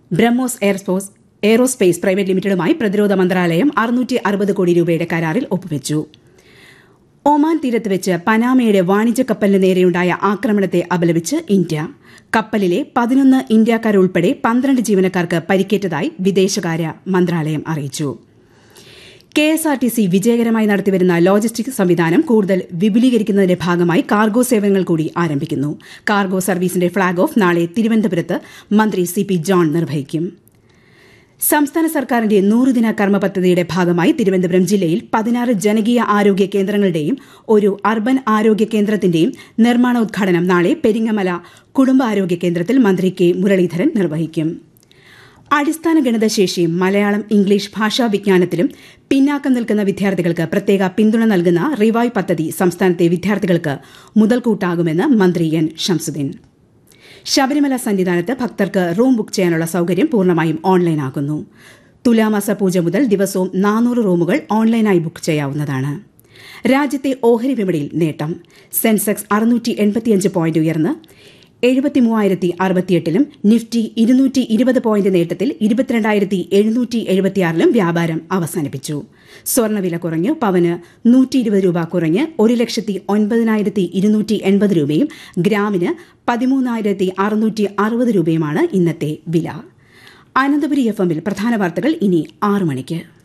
BrahMos aerospace aerospace private ലിമിറ്റഡുമായി പ്രതിരോധ മന്ത്രാലയം അറുന്നൂറ്റി അറുപത് കോടി രൂപയുടെ കരാറിൽ ഒപ്പുവച്ചു ഒമാൻ തീരത്ത് വെച്ച് പനാമയുടെ വാണിജ്യ കപ്പലിന് നേരെയുണ്ടായ ആക്രമണത്തെ അപലപിച്ച് ഇന്ത്യ കപ്പലിലെ പതിനൊന്ന് ഇന്ത്യക്കാരുൾപ്പെടെ പന്ത്രണ്ട് ജീവനക്കാർക്ക് പരിക്കേറ്റതായി വിദേശകാര്യ മന്ത്രാലയം അറിയിച്ചു K S R T C വിജയകരമായി നടത്തിവരുന്ന ലോജിസ്റ്റിക് സംവിധാനം കൂടുതൽ വിപുലീകരിക്കുന്നതിന്റെ ഭാഗമായി കാർഗോ സേവനങ്ങൾ കൂടി ആരംഭിക്കുന്നു കാർഗോ സർവീസിന്റെ ഫ്ളാഗ് ഓഫ് നാളെ തിരുവനന്തപുരത്ത് മന്ത്രി സി പി ജോൺ നിർവഹിക്കും സംസ്ഥാന സർക്കാരിന്റെ നൂറുദിന കർമ്മ പദ്ധതിയുടെ ഭാഗമായി തിരുവനന്തപുരം ജില്ലയിൽ പതിനാറ് ജനകീയ ആരോഗ്യ കേന്ദ്രങ്ങളുടെയും ഒരു അർബൻ ആരോഗ്യ കേന്ദ്രത്തിന്റെയും നിർമ്മാണോദ്ഘാടനം നാളെ പെരിങ്ങമല കുടുംബാരോഗ്യ കേന്ദ്രത്തിൽ മന്ത്രി കെ മുരളീധരൻ നിർവഹിക്കും അടിസ്ഥാന ഗണിതശേഷിയും മലയാളം ഇംഗ്ലീഷ് ഭാഷാ വിജ്ഞാനത്തിലും പിന്നാക്കം നിൽക്കുന്ന വിദ്യാർത്ഥികൾക്ക് പ്രത്യേക പിന്തുണ നൽകുന്ന റിവൈവ് പദ്ധതി സംസ്ഥാനത്തെ വിദ്യാർത്ഥികൾക്ക് മുതൽക്കൂട്ടാകുമെന്ന് മന്ത്രി എൻ ഷംസുദ്ദീൻ ശബരിമല സന്നിധാനത്ത് ഭക്തർക്ക് റൂം ബുക്ക് ചെയ്യാനുള്ള സൌകര്യം പൂർണ്ണമായും ഓൺലൈനാകുന്നു തുലാമാസ പൂജ മുതൽ ദിവസവും നാനൂറ് റൂമുകൾ ഓൺലൈനായി ബുക്ക് ചെയ്യാവുന്നതാണ് രാജ്യത്തെ ഓഹരി വിപണിയിൽ നേട്ടം സെൻസെക്സ് അറുന്നൂറ്റി എൺപത്തിയഞ്ച് പോയിന്റ് ഉയർന്ന് എഴുപത്തി മൂവായിരത്തി അറുപത്തിയെട്ടിലും നിഫ്റ്റി ഇരുന്നൂറ്റി ഇരുപത് പോയിന്റ് നേട്ടത്തിൽ ഇരുപത്തിരണ്ടായിരത്തി എഴുന്നൂറ്റി എഴുപത്തിയാറിലും വ്യാപാരം അവസാനിപ്പിച്ചു സ്വർണ്ണവില കുറഞ്ഞു പവന് നൂറ്റി ഇരുപത് രൂപ കുറഞ്ഞ് ഒരു ലക്ഷത്തി ഒൻപതിനായിരത്തി ഇരുന്നൂറ്റി എൺപത് രൂപയും ഗ്രാമിന് പതിമൂന്നായിരത്തി അറുന്നൂറ്റി അറുപത് രൂപയുമാണ് ഇന്നത്തെ വില അനന്തപുരി എഫ് എമ്മിൽ പ്രധാന വാർത്തകൾ ഇനി ആറു മണിക്ക്